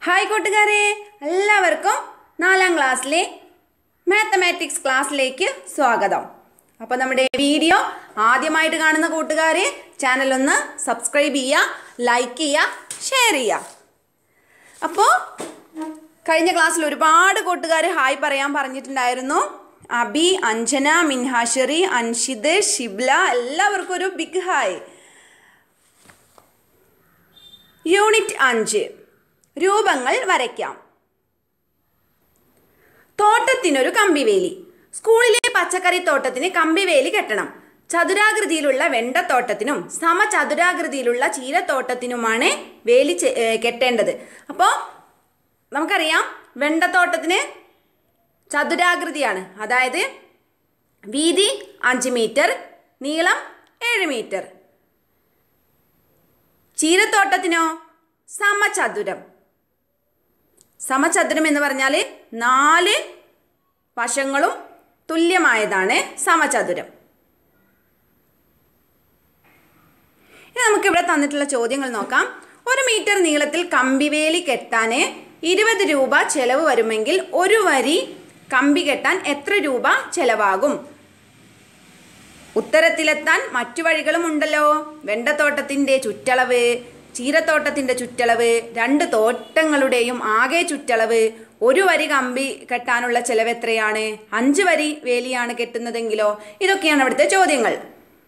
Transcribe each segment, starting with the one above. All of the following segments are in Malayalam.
ഹായ് കൂട്ടുകാരെ എല്ലാവർക്കും നാലാം ക്ലാസ്സിലെ മാത്തമാറ്റിക്സ് ക്ലാസ്സിലേക്ക് സ്വാഗതം അപ്പോൾ നമ്മുടെ വീഡിയോ ആദ്യമായിട്ട് കാണുന്ന കൂട്ടുകാർ ചാനൽ ഒന്ന് സബ്സ്ക്രൈബ് ചെയ്യുക ലൈക്ക് ചെയ്യുക ഷെയർ ചെയ്യുക അപ്പോൾ കഴിഞ്ഞ ക്ലാസ്സിൽ ഒരുപാട് കൂട്ടുകാർ ഹായ് പറയാൻ പറഞ്ഞിട്ടുണ്ടായിരുന്നു അബി അഞ്ജന മിൻഹാഷറി അൻഷിദ് ഷിബ്ല എല്ലാവർക്കും ഒരു ബിഗ് ഹായ് യൂണിറ്റ് അഞ്ച് രൂപങ്ങൾ വരയ്ക്കാം തോട്ടത്തിനൊരു കമ്പിവേലി സ്കൂളിലെ പച്ചക്കറി തോട്ടത്തിന് കമ്പിവേലി കെട്ടണം ചതുരാകൃതിയിലുള്ള വെണ്ടത്തോട്ടത്തിനും സമചതുരാകൃതിയിലുള്ള ചീരത്തോട്ടത്തിനുമാണ് വേലി ചെ- ഏ, കെട്ടേണ്ടത് അപ്പോൾ നമുക്കറിയാം വെണ്ടത്തോട്ടത്തിന് ചതുരാകൃതിയാണ് അതായത് വീതി അഞ്ച് മീറ്റർ നീളം ഏഴ് മീറ്റർ ചീരത്തോട്ടത്തിനോ സമചതുരം സമചതുരം എന്ന് പറഞ്ഞാൽ നാല് വശങ്ങളും തുല്യമായതാണ് സമചതുരം ഇനി നമുക്കിവിടെ തന്നിട്ടുള്ള ചോദ്യങ്ങൾ നോക്കാം ഒരു മീറ്റർ നീളത്തിൽ കമ്പിവേലി കെട്ടാൻ ഇരുപത് രൂപ ചെലവ് വരുമെങ്കിൽ ഒരു വരി കമ്പി കെട്ടാൻ എത്ര രൂപ ചെലവാകും ഉത്തരത്തിലെത്താൻ മറ്റു വഴികളും ഉണ്ടല്ലോ വെണ്ടത്തോട്ടത്തിൻ്റെ ചുറ്റളവ് ചീരത്തോട്ടത്തിൻ്റെ ചുറ്റളവ് രണ്ട് തോട്ടങ്ങളുടെയും ആകെ ചുറ്റളവ് ഒരു വരി കമ്പി കെട്ടാനുള്ള ചെലവ് എത്രയാണ് അഞ്ച് വരി വേലിയാണ് കെട്ടുന്നതെങ്കിലോ ഇതൊക്കെയാണ് അവിടുത്തെ ചോദ്യങ്ങൾ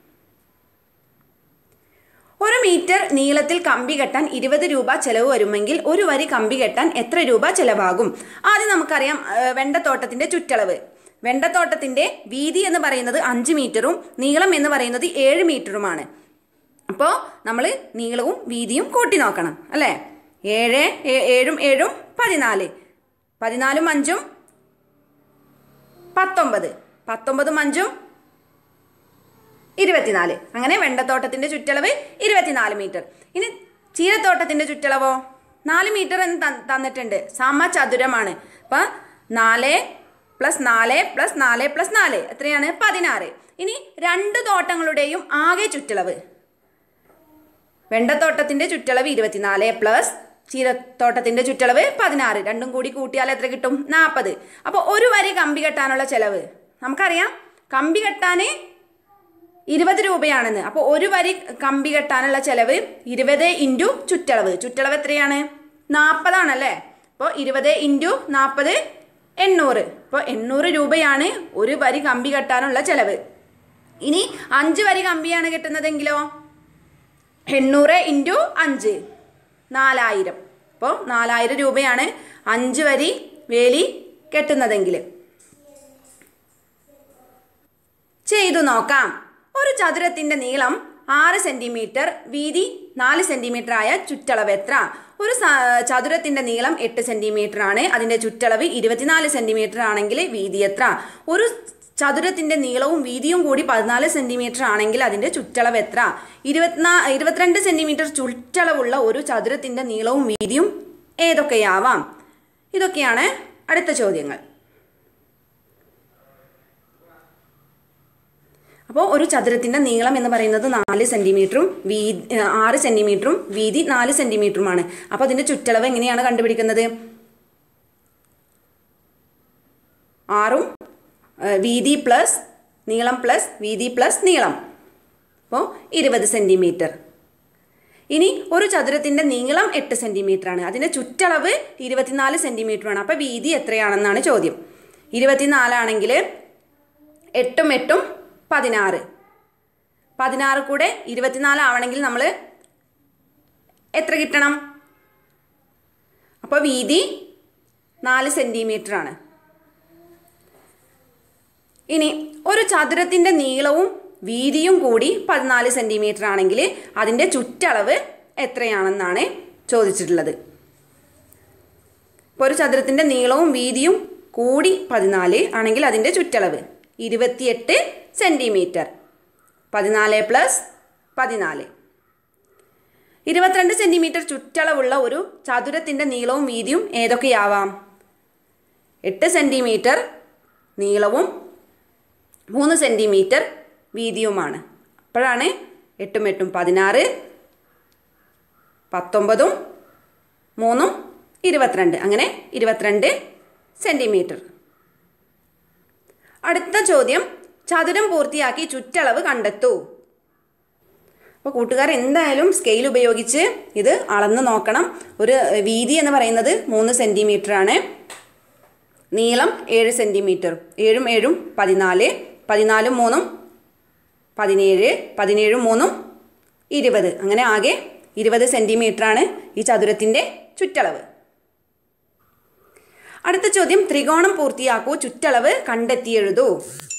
ഒരു മീറ്റർ നീളത്തിൽ കമ്പി കെട്ടാൻ ഇരുപത് രൂപ ചെലവ് വരുമെങ്കിൽ ഒരു വരി കമ്പി കെട്ടാൻ എത്ര രൂപ ചെലവാകും ആദ്യം നമുക്കറിയാം ആ, വെണ്ടത്തോട്ടത്തിന്റെ ചുറ്റളവ് വെണ്ടത്തോട്ടത്തിന്റെ വീതി എന്ന് പറയുന്നത് അഞ്ച് മീറ്ററും നീളം എന്ന് പറയുന്നത് ഏഴ് മീറ്ററുമാണ് അപ്പോൾ നമ്മൾ നീളവും വീതിയും കൂട്ടി നോക്കണം അല്ലേ ഏഴ് ഏ- ഏഴും ഏഴും പതിനാല് പതിനാലും അഞ്ചും പത്തൊമ്പത് പത്തൊമ്പതും അഞ്ചും ഇരുപത്തിനാല് അങ്ങനെ വെണ്ടത്തോട്ടത്തിന്റെ ചുറ്റളവ് ഇരുപത്തിനാല് മീറ്റർ ഇനി ചീരത്തോട്ടത്തിന്റെ ചുറ്റളവോ നാല് മീറ്റർ എന്ന് തന്ന് തന്നിട്ടുണ്ട് സമചതുരമാണ് അപ്പം നാല് പ്ലസ് നാല് പ്ലസ് നാല് പ്ലസ് നാല് എത്രയാണ് പതിനാറ് ഇനി രണ്ട് തോട്ടങ്ങളുടെയും ആകെ ചുറ്റളവ് വെണ്ടത്തോട്ടത്തിന്റെ ചുറ്റളവ് ഇരുപത്തിനാല് പ്ലസ് ചീരത്തോട്ടത്തിന്റെ ചുറ്റളവ് പതിനാറ് രണ്ടും കൂടി കൂട്ടിയാൽ എത്ര കിട്ടും നാൽപ്പത് അപ്പോൾ ഒരു വരി കമ്പി കെട്ടാനുള്ള ചെലവ് നമുക്കറിയാം കമ്പി കെട്ടാൻ ഇരുപത് രൂപയാണെന്ന് അപ്പോൾ ഒരു വരി കമ്പി കെട്ടാനുള്ള ചെലവ് ഇരുപത് ഇൻറ്റു ചുറ്റളവ് ചുറ്റളവ് എത്രയാണ് നാൽപ്പതാണല്ലേ അപ്പോൾ ഇരുപത് ഇൻറ്റു നാൽപ്പത് എണ്ണൂറ് അപ്പോൾ എണ്ണൂറ് രൂപയാണ് ഒരു വരി കമ്പി കെട്ടാനുള്ള ചെലവ് ഇനി അഞ്ച് വരി കമ്പിയാണ് കെട്ടുന്നതെങ്കിലോ എണ്ണൂറ് ഇൻറ്റു അഞ്ച് നാലായിരം അപ്പോൾ നാലായിരം രൂപയാണ് അഞ്ച് വരി വേലി കെട്ടുന്നതെങ്കിൽ ചെയ്തു നോക്കാം ഒരു ചതുരത്തിന്റെ നീളം ആറ് സെന്റിമീറ്റർ വീതി നാല് സെന്റിമീറ്റർ ആയ ചുറ്റളവ് എത്ര ഒരു സ- ചതുരത്തിന്റെ നീളം എട്ട് സെന്റിമീറ്റർ ആണ് അതിന്റെ ചുറ്റളവ് ഇരുപത്തിനാല് സെന്റിമീറ്റർ ആണെങ്കിൽ വീതി എത്ര ഒരു ചതുരത്തിന്റെ നീളവും വീതിയും കൂടി പതിനാല് സെന്റിമീറ്റർ ആണെങ്കിൽ അതിന്റെ ചുറ്റളവ് എത്ര ഇരുപത്തിനാ ഇരുപത്തിരണ്ട് സെന്റിമീറ്റർ ചുറ്റളവുള്ള ഒരു ചതുരത്തിന്റെ നീളവും വീതിയും ഏതൊക്കെയാവാം ഇതൊക്കെയാണ് അടുത്ത ചോദ്യങ്ങൾ അപ്പോൾ ഒരു ചതുരത്തിന്റെ നീളം എന്ന് പറയുന്നത് നാല് സെന്റിമീറ്ററും വീ ആറ് സെന്റിമീറ്ററും വീതി നാല് സെന്റിമീറ്ററുമാണ് അപ്പോൾ അതിന്റെ ചുറ്റളവ് എങ്ങനെയാണ് കണ്ടുപിടിക്കുന്നത് ആറും ആ, വീതി പ്ലസ് നീളം പ്ലസ് വീതി പ്ലസ് നീളം അപ്പോൾ ഇരുപത് സെന്റിമീറ്റർ ഇനി ഒരു ചതുരത്തിന്റെ നീളം എട്ട് സെന്റിമീറ്റർ ആണ് അതിന്റെ ചുറ്റളവ് ഇരുപത്തിനാല് സെന്റിമീറ്റർ ആണ് അപ്പോൾ വീതി എത്രയാണെന്നാണ് ചോദ്യം ഇരുപത്തിനാലാണെങ്കിൽ എട്ടും എട്ടും പതിനാറ് പതിനാറ് കൂടെ ഇരുപത്തിനാല് ആവണമെങ്കിൽ നമ്മൾ എത്ര കിട്ടണം അപ്പോൾ വീതി നാല് സെൻറ്റിമീറ്റർ ആണ് ഇനി ഒരു ചതുരത്തിൻ്റെ നീളവും വീതിയും കൂടി പതിനാല് സെൻറ്റിമീറ്റർ ആണെങ്കിൽ അതിൻ്റെ ചുറ്റളവ് എത്രയാണെന്നാണ് ചോദിച്ചിട്ടുള്ളത് ഇപ്പോൾ ഒരു ചതുരത്തിൻ്റെ നീളവും വീതിയും കൂടി പതിനാല് ആണെങ്കിൽ അതിൻ്റെ ചുറ്റളവ് ഇരുപത്തിയെട്ട് സെൻറ്റിമീറ്റർ പതിനാല് പ്ലസ് പതിനാല് ഇരുപത്തിരണ്ട് സെൻറ്റിമീറ്റർ ചുറ്റളവുള്ള ഒരു ചതുരത്തിൻ്റെ നീളവും വീതിയും ഏതൊക്കെയാവാം എട്ട് സെൻറ്റിമീറ്റർ നീളവും മൂന്ന് സെൻറ്റിമീറ്റർ വീതിയുമാണ് അപ്പോഴാണ് എട്ടും എട്ടും പതിനാറ് പത്തൊമ്പതും മൂന്നും ഇരുപത്തിരണ്ട് അങ്ങനെ ഇരുപത്തിരണ്ട് സെൻറ്റിമീറ്റർ അടുത്ത ചോദ്യം ചതുരം പൂർത്തിയാക്കി ചുറ്റളവ് കണ്ടെത്തൂ അപ്പോൾ കൂട്ടുകാർ എന്തായാലും സ്കെയിൽ ഉപയോഗിച്ച് ഇത് അളന്ന് നോക്കണം ഒരു വീതി എന്ന് പറയുന്നത് മൂന്ന് സെൻറ്റിമീറ്റർ ആണ് നീളം ഏഴ് സെൻറ്റിമീറ്റർ ഏഴും ഏഴും പതിനാല് പതിനാലും മൂന്നും പതിനേഴ് പതിനേഴും മൂന്നും ഇരുപത് അങ്ങനെ ആകെ ഇരുപത് സെൻറ്റിമീറ്റർ ആണ് ഈ ചതുരത്തിൻ്റെ ചുറ്റളവ് അടുത്ത ചോദ്യം ത്രികോണം പൂർത്തിയാക്കൂ ചുറ്റളവ് കണ്ടെത്തി എഴുതൂ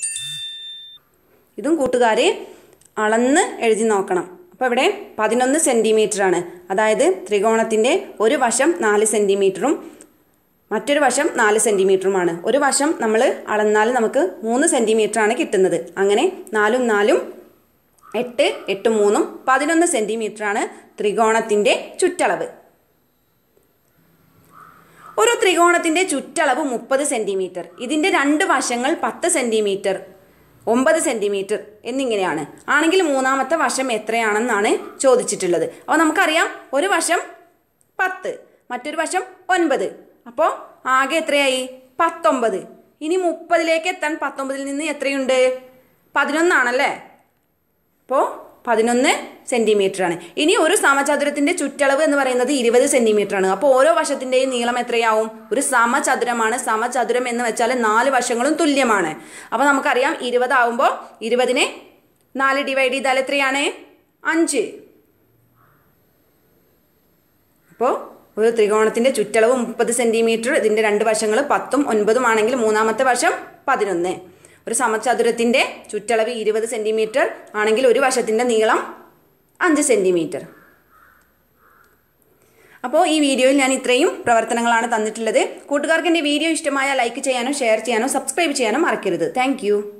ഇതും കൂട്ടുകാരെ അളന്ന് എഴുതി നോക്കണം അപ്പോൾ ഇവിടെ പതിനൊന്ന് സെൻറ്റിമീറ്റർ ആണ് അതായത് ത്രികോണത്തിൻ്റെ ഒരു വശം നാല് സെൻറ്റിമീറ്ററും മറ്റൊരു വശം നാല് സെൻറ്റിമീറ്ററുമാണ് ഒരു വശം നമ്മൾ അളന്നാൽ നമുക്ക് മൂന്ന് സെൻറ്റിമീറ്റർ ആണ് കിട്ടുന്നത് അങ്ങനെ നാലും നാലും എട്ട് എട്ട് മൂന്നും പതിനൊന്ന് സെൻറ്റിമീറ്റർ ആണ് ത്രികോണത്തിൻ്റെ ചുറ്റളവ് ഒരു ത്രികോണത്തിൻ്റെ ചുറ്റളവ് മുപ്പത് സെൻറ്റിമീറ്റർ ഇതിൻ്റെ രണ്ട് വശങ്ങൾ പത്ത് സെൻറ്റിമീറ്റർ ഒമ്പത് സെൻറ്റിമീറ്റർ എന്നിങ്ങനെയാണ് ആണെങ്കിൽ മൂന്നാമത്തെ വശം എത്രയാണെന്നാണ് ചോദിച്ചിട്ടുള്ളത് അപ്പോൾ നമുക്കറിയാം ഒരു വശം പത്ത് മറ്റൊരു വശം ഒൻപത് അപ്പോൾ ആകെ എത്രയായി പത്തൊമ്പത് ഇനി മുപ്പതിലേക്ക് എത്താൻ പത്തൊമ്പതിൽ നിന്ന് എത്രയുണ്ട് പതിനൊന്നാണല്ലേ അപ്പോൾ പതിനൊന്ന് സെൻറ്റിമീറ്റർ ആണ് ഇനി ഒരു സമചതുരത്തിൻ്റെ ചുറ്റളവ് എന്ന് പറയുന്നത് ഇരുപത് സെൻറ്റിമീറ്റർ ആണ് അപ്പോൾ ഓരോ വശത്തിൻ്റെയും നീളം എത്രയാവും ഒരു സമചതുരമാണ് സമചതുരം എന്ന് വെച്ചാൽ നാല് വശങ്ങളും തുല്യമാണ് അപ്പോൾ നമുക്കറിയാം ഇരുപതാവുമ്പോൾ ഇരുപതിനെ നാല് ഡിവൈഡ് ചെയ്താൽ എത്രയാണ് അഞ്ച് അപ്പോൾ ഒരു ത്രികോണത്തിൻ്റെ ചുറ്റളവ് മുപ്പത് സെൻറ്റിമീറ്റർ ഇതിൻ്റെ രണ്ട് വശങ്ങൾ പത്തും ഒൻപതും ആണെങ്കിൽ മൂന്നാമത്തെ വശം പതിനൊന്ന് ഒരു സമചതുരത്തിൻ്റെ ചുറ്റളവ് ഇരുപത് സെൻറ്റിമീറ്റർ ആണെങ്കിൽ ഒരു വശത്തിൻ്റെ നീളം അഞ്ച് സെൻറ്റിമീറ്റർ അപ്പോൾ ഈ വീഡിയോയിൽ ഞാൻ ഇത്രയും പ്രവർത്തനങ്ങളാണ് തന്നിട്ടുള്ളത് കൂട്ടുകാർക്ക് എൻ്റെ വീഡിയോ ഇഷ്ടമായ ലൈക്ക് ചെയ്യാനോ ഷെയർ ചെയ്യാനോ സബ്സ്ക്രൈബ് ചെയ്യാനോ മറക്കരുത് താങ്ക്